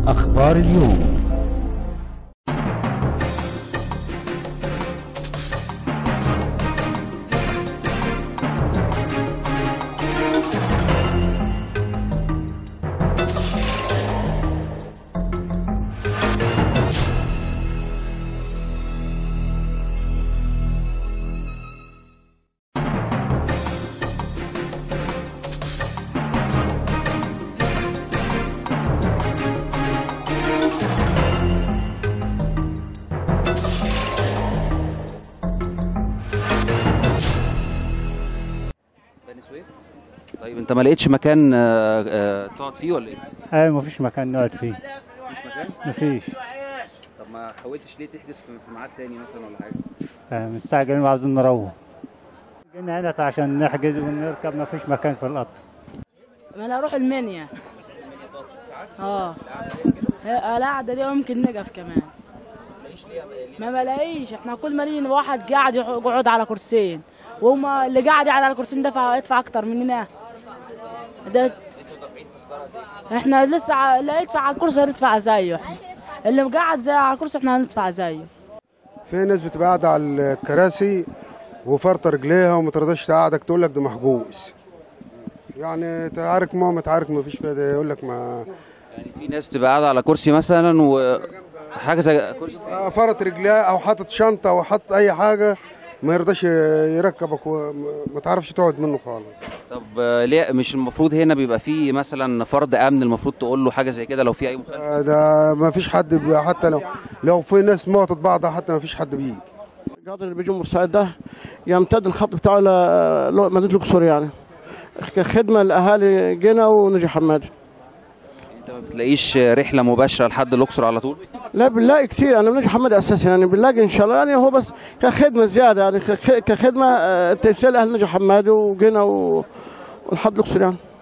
أخبار اليوم بني سويف طيب انت ما لقيتش مكان آه، آه، تقعد فيه ولا ايه؟ اي مفيش مكان نقعد فيه مفيش مكان؟ مفيش طب ما حاولتش ليه تحجز في في ميعاد تاني مثلا ولا حاجه؟ آه، مستعجلين وعاوزين نروح جينا هنا عشان نحجز ونركب مفيش مكان في القطر ما انا اروح المنيا اه هي- القعده دي ممكن نقف كمان ما بلاقيش احنا كل ما نيجي واحد قاعد يح- يقعد على كرسيين وهما اللي قاعد يقعد على كرسيين دفع يدفع اكتر مننا ده احنا لسه ع- اللي يدفع على الكرسي هندفع زيه احنا اللي قاعد زي على الكرسي احنا هندفع زيه في ناس بتبقى قاعده على الكراسي وفرطه رجليها وما ترضاش تقعدك تقول لك ده محجوز يعني تعارك ما ما تعارك ما فيش فايده يقول لك ما يعني في ناس تبقى قاعده على كرسي مثلا وحاجه زي كرسي آه، فرط رجليها او حاطط شنطه او حاطط اي حاجه ما يرضاش يركبك وما تعرفش تقعد منه خالص طب آه، ليه مش المفروض هنا بيبقى في مثلا فرد امن المفروض تقول له حاجه زي كده لو في اي مخالفه آه، ده ما فيش حد بي- حتى لو لو في ناس موتت بعضها حتى ما فيش حد بيجي القاضي اللي بيجي من بورسعيد ده يمتد الخط بتاعه ل مدينه الاقصر يعني كخدمه لاهالي جنة ونجي حمادي انت ما بتلاقيش رحله مباشره لحد الاقصر على طول لا بنلاقي كتير انا بنجي حمادي اساسا يعني بنلاقي ان شاء الله يعني هو بس كخدمه زياده يعني كخ- كخدمه آه، تيسير لاهل نجي حمادي وجنة و- ولحد الاقصر يعني